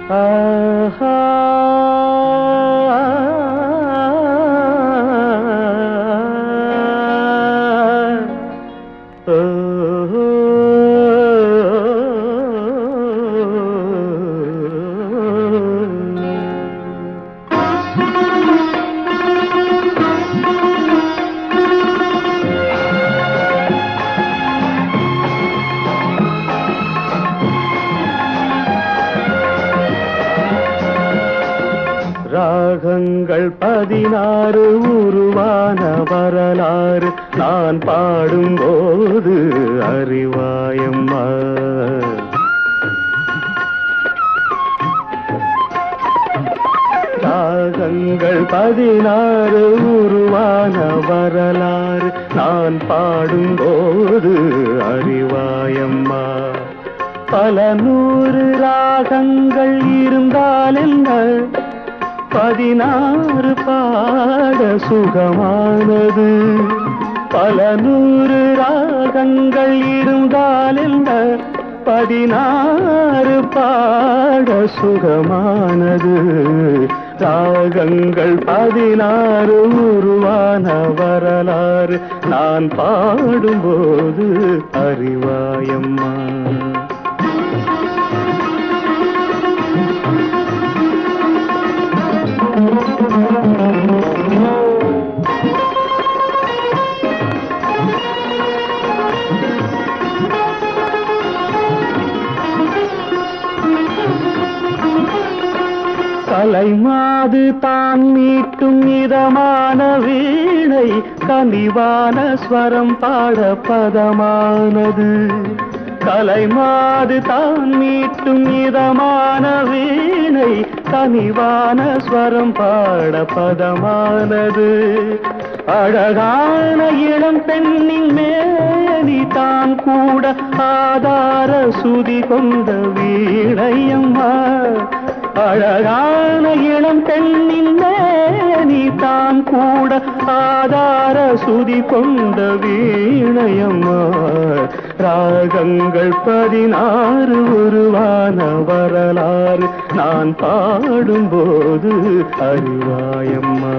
ஆஹா ராகங்கள் பதினாறு உருவான வரலாறு நான் பாடும்போது அறிவாயம்மா ராகங்கள் பதினாறு உருவான வரலாறு நான் பாடும்போது அறிவாயம்மா பல நூறு ராகங்கள் இருந்தால் என்ன பதினாறு பாட சுகமானது பல நூறு ராகங்கள் இருந்தால் என்ன பதினாறு பாட சுகமானது ராகங்கள் பதினாறு உருவான வரலாறு நான் பாடும்போது அறிவாயம்மா கலைமாது தான் மீட்டும் இதமான வீணை கனிவான ஸ்வரம் பாட பதமானது கலைமாது தான் மீட்டும் இதமான வீணை கனிவான ஸ்வரம் பாட பதமானது அழகான இளம் பெண்ணின் மேனி தான் கூட ஆதார சுதி கொண்ட வீணையம்மா அழகான இளம் பெண்ணின் மேனி தான் கூட ஆதார சுதி கொண்ட வீணையம்மா ராகங்கள் பதினாறு உருவான வரலாறு நான் பாடும்போது அறிவாயம்மா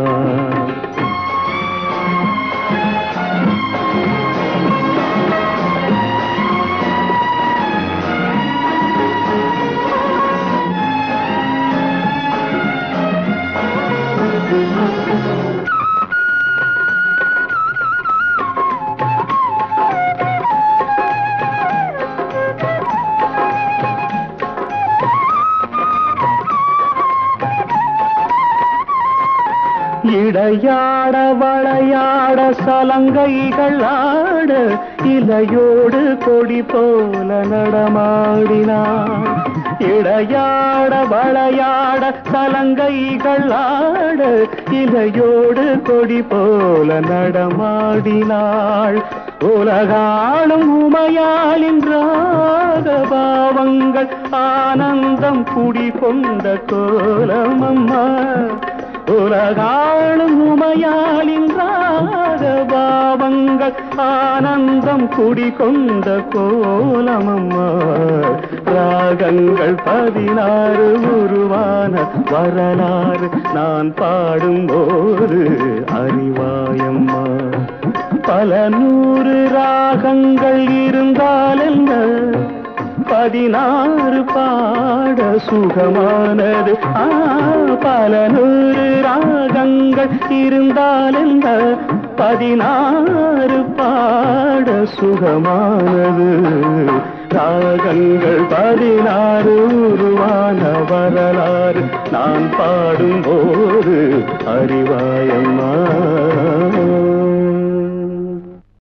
இடையாட வளையாட சலங்கைகள் ஆட இலையோடு கொடி போல நடமாடினான் இடையாட வளையாட சலங்கைகள் ஆட இலையோடு கொடி போல நடமாடினாள் உலகாளும் உமையாளின் ராகபாவங்கள் ஆனந்தம் குடிகொண்ட கோலமம்மா உலகாளும் உமையாளின் ராகபாவங்கள் ஆனந்தம் குடிகொண்ட கோலமம்மா ராகங்கள் பதினாறு உருவான வரலாறு நான் பாடும்போது அறிவாயம்மா பல நூறு ராகங்கள் இருந்தால் என்ன பதினாறு பாட சுகமானது ஆ, பல நூறு ராகங்கள் இருந்தால் என்ன பதினாறு பாட சுகமானது ராகங்கள் பதினாறு உருவான வரலாறு நான் பாடும்போது அறிவாயம்மா